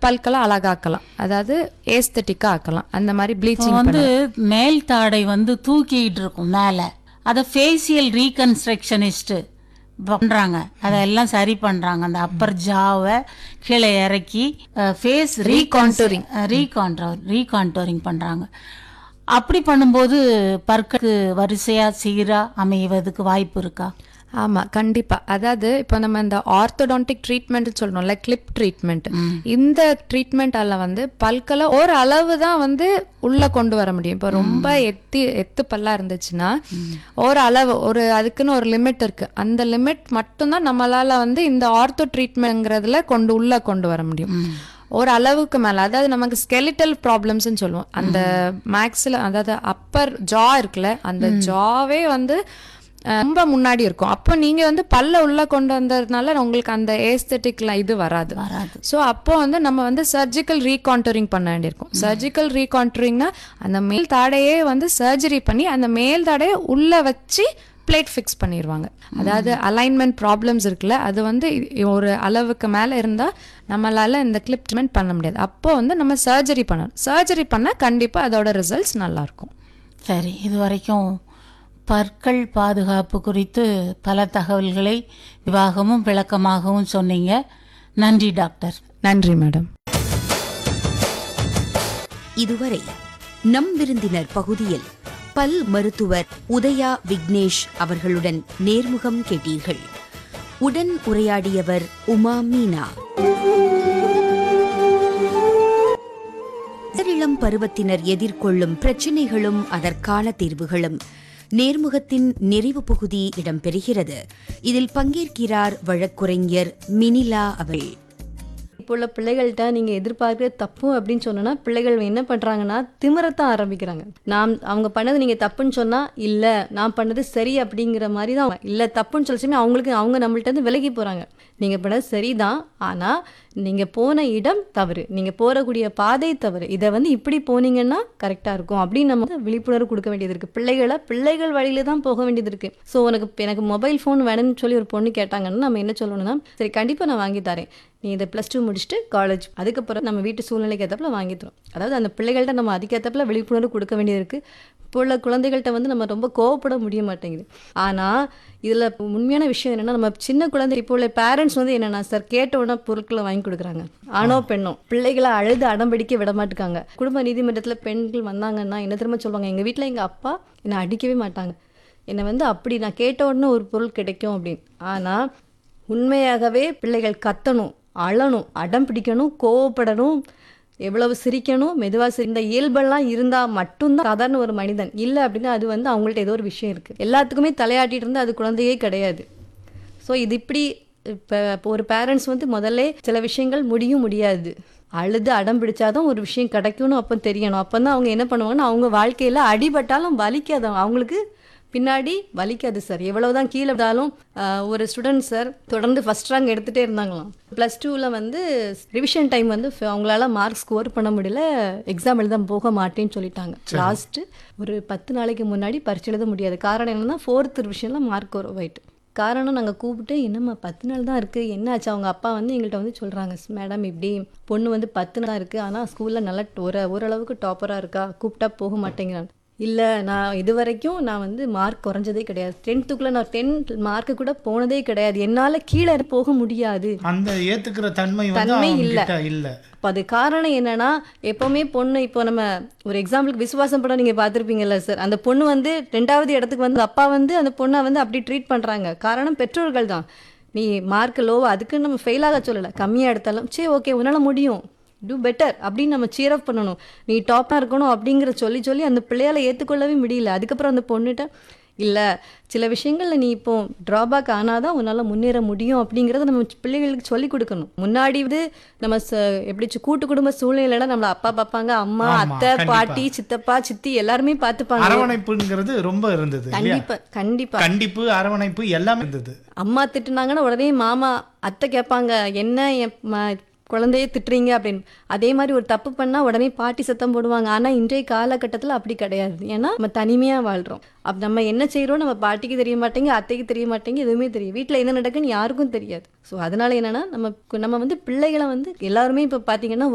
பல்கெல்லாம் அழகாக்கலாம் அதாவது ஏஸ்தட்டிக்கா ஆக்கலாம் அந்த மாதிரி இப்போ ப்ளீச்சிங் வந்து மேல் தாடை வந்து தூக்கிட்டு இருக்கும் மேலே அதை ஃபேஷியல் ரீகன்ஸ்ட்ரக்ஷனிஸ்ட்டு பண்றாங்க அதெல்லாம் சரி பண்றாங்க அந்த அப்பர் ஜாவை கீழே இறக்கி ஃபேஸ் ரீகான்டோரிங் ரீகான்டோர் ரீகான்டோரிங் பண்றாங்க அப்படி பண்ணும்போது பற்களுக்கு வரிசையா சீரா அமைவதுக்கு வாய்ப்பு இருக்கா ஆமா கண்டிப்பா அதாவது இப்போ நம்ம இந்த ஆர்த்தோடான்டிக் ட்ரீட்மெண்ட் சொல்லணும்ல கிளிப் ட்ரீட்மெண்ட் இந்த ட்ரீட்மெண்டால வந்து பல்களை ஒரு அளவு தான் வந்து உள்ள கொண்டு வர முடியும் இப்போ ரொம்ப எத்தி எத்து பல்லா இருந்துச்சுன்னா ஒரு அளவு ஒரு அதுக்குன்னு ஒரு லிமிட் இருக்கு அந்த லிமிட் மட்டும்தான் நம்மளால வந்து இந்த ஆர்த்தோ ட்ரீட்மெண்ட்ங்கிறதுல கொண்டு உள்ள கொண்டு வர முடியும் ஒரு அளவுக்கு மேல அதாவது நமக்கு ஸ்கெலிட்டல் ப்ராப்ளம்ஸ்னு சொல்லுவோம் அந்த மேக்ஸ்ல அதாவது அப்பர் ஜா இருக்குல்ல அந்த ஜாவே வந்து அஹ், ரொம்ப முன்னாடி இருக்கும் அப்போ நீங்க வந்து பல்ல உள்ள கொண்டு வந்ததுனால உங்களுக்கு அந்த ஏஸ்தட்டிக்ல இது வராது வராது ஸோ அப்போ வந்து நம்ம வந்து சர்ஜிக்கல் ரீகான்டரிங் பண்ண வேண்டியிருக்கும் சர்ஜிக்கல் ரீகான்டரிங்னா அந்த மேல் தாடையே வந்து சர்ஜரி பண்ணி அந்த மேல் தாடையை உள்ள வச்சு பிளேட் ஃபிக்ஸ் பண்ணிடுவாங்க அதாவது அலைன்மெண்ட் ப்ராப்ளம்ஸ் இருக்குல்ல அது வந்து இ- ஒரு அளவுக்கு மேலே இருந்தால் நம்மளால இந்த கிளிப் ட்ரீட்மெண்ட் பண்ண முடியாது அப்போ வந்து நம்ம சர்ஜரி பண்ணணும் சர்ஜரி பண்ணால் கண்டிப்பாக அதோட ரிசல்ட்ஸ் நல்லாயிருக்கும் சரி இது வரைக்கும் பற்கள் பாதுகாப்பு குறித்து பல தகவல்களை விவாகமும் விளக்கமாகவும் சொன்னீங்க நன்றி டாக்டர் நன்றி மேடம் இதுவரை நம் விருந்தினர் பகுதியில் பல் மருத்துவர் உதயா விக்னேஷ் அவர்களுடன் நேர்முகம் கேட்டீர்கள் உடன் உரையாடியவர் உமா மீனா இளம் பருவத்தினர் எதிர்கொள்ளும் பிரச்சினைகளும் அதற்கான தீர்வுகளும் நேர்முகத்தின் நிறைவு பகுதி இடம்பெறுகிறது இதில் பங்கேற்கிறார் வழக்குரைஞர் மினிலா அவள் இப்போ உள்ள பிள்ளைகள்கிட்ட நீங்கள் எதிர்பார்க்குற தப்பு அப்படின்னு சொன்னோன்னா பிள்ளைகள் என்ன பண்ணுறாங்கன்னா திமிரத்தான் ஆரம்பிக்கிறாங்க நான் அவங்க பண்ணது நீங்கள் தப்புன்னு சொன்னால் இல்லை நான் பண்ணது சரி அப்படிங்கிற மாதிரி தான் இல்லை தப்புன்னு சொல்லிச்சுமே அவங்களுக்கு அவங்க நம்மள்ட்ட இருந்து விலகி போகிறாங்க நீங்கள் பண்ணது சரிதான் ஆனால் நீங்கள் போன இடம் தவறு நீங்கள் போகக்கூடிய பாதை தவறு இதை வந்து இப்படி போனீங்கன்னா கரெக்டாக இருக்கும் அப்படின்னு நம்ம வந்து விழிப்புணர்வு கொடுக்க வேண்டியது இருக்குது பிள்ளைகளை பிள்ளைகள் வழியில தான் போக வேண்டியது இருக்குது ஸோ உனக்கு இப்ப எனக்கு மொபைல் ஃபோன் வேணும்னு சொல்லி ஒரு பொண்ணு கேட்டாங்கன்னா நம்ம என்ன சொல்லணும்னா சரி கண்டிப்பாக நான் வாங்கி தரேன் நீ இதை ப்ளஸ் டூ முடிச்சுட்டு காலேஜ் அதுக்கப்புறம் நம்ம வீட்டு சூழ்நிலைக்கு ஏற்றப்பல வாங்கி தரோம் அதாவது அந்த பிள்ளைகள்கிட்ட நம்ம அதுக்கேற்றப்பல விழிப்புணர்வு கொடுக்க வேண்டியது இருக்குது இப்போ உள்ள குழந்தைகள்கிட்ட வந்து நம்ம ரொம்ப கோவப்பட முடிய மாட்டேங்குது ஆனால் இதில் உண்மையான விஷயம் என்னென்னா நம்ம சின்ன குழந்தை இப்போ உள்ள பேரண்ட்ஸ் வந்து என்னென்னா சார் கேட்ட உடனே பொருட்களை வாங்கி கொடுக்குறாங்க ஆணோ பெண்ணோ பிள்ளைகளை அழுது அடம்பிடிக்க விட மாட்டுக்காங்க குடும்ப நீதிமன்றத்தில் பெண்கள் வந்தாங்கன்னா என்ன திரும்ப சொல்லுவாங்க எங்கள் வீட்டில் எங்கள் அப்பா என்னை அடிக்கவே மாட்டாங்க என்னை வந்து அப்படி நான் கேட்ட உடனே ஒரு பொருள் கிடைக்கும் அப்படின்னு ஆனால் உண்மையாகவே பிள்ளைகள் கத்தணும் அழணும் அடம் பிடிக்கணும் கோவப்படணும் எவ்வளவு சிரிக்கணும் மெதுவாக சிரி இந்த இயல்பெல்லாம் இருந்தால் மட்டும்தான் சாதாரண ஒரு மனிதன் இல்லை அப்படின்னா அது வந்து அவங்கள்ட்ட ஏதோ ஒரு விஷயம் இருக்குது எல்லாத்துக்குமே தலையாட்டிட்டு இருந்தால் அது குழந்தையே கிடையாது ஸோ இது இப்படி இப்போ இப்போ ஒரு பேரண்ட்ஸ் வந்து முதல்ல சில விஷயங்கள் முடியும் முடியாது அழுது அடம் பிடிச்சாதான் ஒரு விஷயம் கிடைக்கும்னு அப்போ தெரியணும் அப்போ தான் அவங்க என்ன பண்ணுவாங்கன்னா அவங்க வாழ்க்கையில் அடிபட்டாலும் வலிக்காது அவங்களுக்கு பின்னாடி வலிக்காது சார் எவ்வளவுதான் கீழே விட்டாலும் ஆஹ், ஒரு ஸ்டூடெண்ட் சார் தொடர்ந்து ஃபர்ஸ்ட் ரேங்க் எடுத்துகிட்டே இருந்தாங்களாம் ப்ளஸ் டூவில் வந்து ரிவிஷன் டைம் வந்து ஃப- அவங்களால மார்க் ஸ்கோர் பண்ண முடியல எக்ஸாம் எழுத போக மாட்டேன்னு சொல்லிட்டாங்க லாஸ்ட்டு ஒரு பத்து நாளைக்கு முன்னாடி பரிட்சை எழுத முடியாது காரணம் என்னன்னா ஃபோர்த் ரிவிஷனில் மார்க் ஒரு போயிட்டு காரணம் நாங்கள் கூப்பிட்டு என்னம்மா பத்து நாள் தான் இருக்குது என்னாச்சு அவங்க அப்பா வந்து எங்கள்கிட்ட வந்து சொல்கிறாங்க மேடம் இப்படி பொண்ணு வந்து பத்து நாள் தான் இருக்குது ஆனால் ஸ்கூலில் நல்லா ஒரு ஓரளவுக்கு டாப்பராக இருக்கா கூப்பிட்டா போக மாட்டேங்கிறான் இல்லை நான் இது வரைக்கும் நான் வந்து மார்க் குறைஞ்சதே கிடையாது டென்த்துக்குள்ளே நான் டென்த் மார்க்கு கூட போனதே கிடையாது என்னால் கீழே போக முடியாது அந்த ஏத்துக்கிற தன்மை வந்து தன்மை அவங்க இல்ல. கிட்ட இல்ல அப்போ அது காரணம் என்னன்னா எப்போவுமே பொண்ணு இப்போ நம்ம ஒரு எக்ஸாம்பிளுக்கு விசுவாசம் படம் நீங்கள் பார்த்துருப்பீங்கல்ல சார் அந்த பொண்ணு வந்து ரெண்டாவது இடத்துக்கு வந்து அப்பா வந்து அந்த பொண்ணை வந்து அப்படி ட்ரீட் பண்ணுறாங்க காரணம் பெற்றோர்கள் தான் நீ மார்க் லோவா அதுக்கு நம்ம ஃபெயில் ஆக சொல்லலை கம்மியாக எடுத்தாலும் சரி ஓகே உன்னால் முடியும் டூ பெட்டர் அப்படின்னு நம்ம cheer up பண்ணணும் நீ டாப்பாக இருக்கணும் அப்படிங்கிற சொல்லி சொல்லி அந்த பிள்ளையால ஏற்றுக்கொள்ளவே முடியல அதுக்கப்புறம் அந்த பொண்ணுகிட்ட இல்லை சில விஷயங்களில் நீ இப்போ ட்ராபேக் ஆனாதான் உன்னால் முன்னேற முடியும் அப்படிங்கிறத நம்ம பிள்ளைகளுக்கு சொல்லி கொடுக்கணும் முன்னாடி வந்து நம்ம ச- எப்படி சொ- கூட்டு குடும்ப சூழ்நிலையில நம்மள அப்பா பார்ப்பாங்க அம்மா ஆமா, அத்தை கண்டிப்பா. பாட்டி சித்தப்பா சித்தி எல்லாருமே பார்த்துப்பாங்க அரவணைப்புங்கிறது ரொம்ப இருந்தது இல்லையா கண்டிப்பா கண்டிப்பா கண்டிப்பு அரவணைப்பு எல்லாமே இருந்தது அம்மா திட்டுனாங்கன்னா உடனே மாமா அத்தை கேட்பாங்க என்ன என் ம- குழந்தைய திட்டுறீங்க அப்படின்னு அதே மாதிரி ஒரு தப்பு பண்ணா உடனே பாட்டி சத்தம் போடுவாங்க ஆனா இன்றைய காலகட்டத்துல அப்படி கிடையாது ஏன்னா நம்ம தனிமையா வாழ்றோம் அப்ப நம்ம என்ன செய்றோம் நம்ம பாட்டிக்கு தெரிய மாட்டேங்க அத்தைக்கு தெரிய மாட்டேங்க எதுவுமே தெரியும் வீட்ல என்ன நடக்குன்னு யாருக்கும் தெரியாது ஸோ அதனால என்னன்னா நம்ம நம்ம வந்து பிள்ளைகளை வந்து எல்லாருமே இப்ப பாத்தீங்கன்னா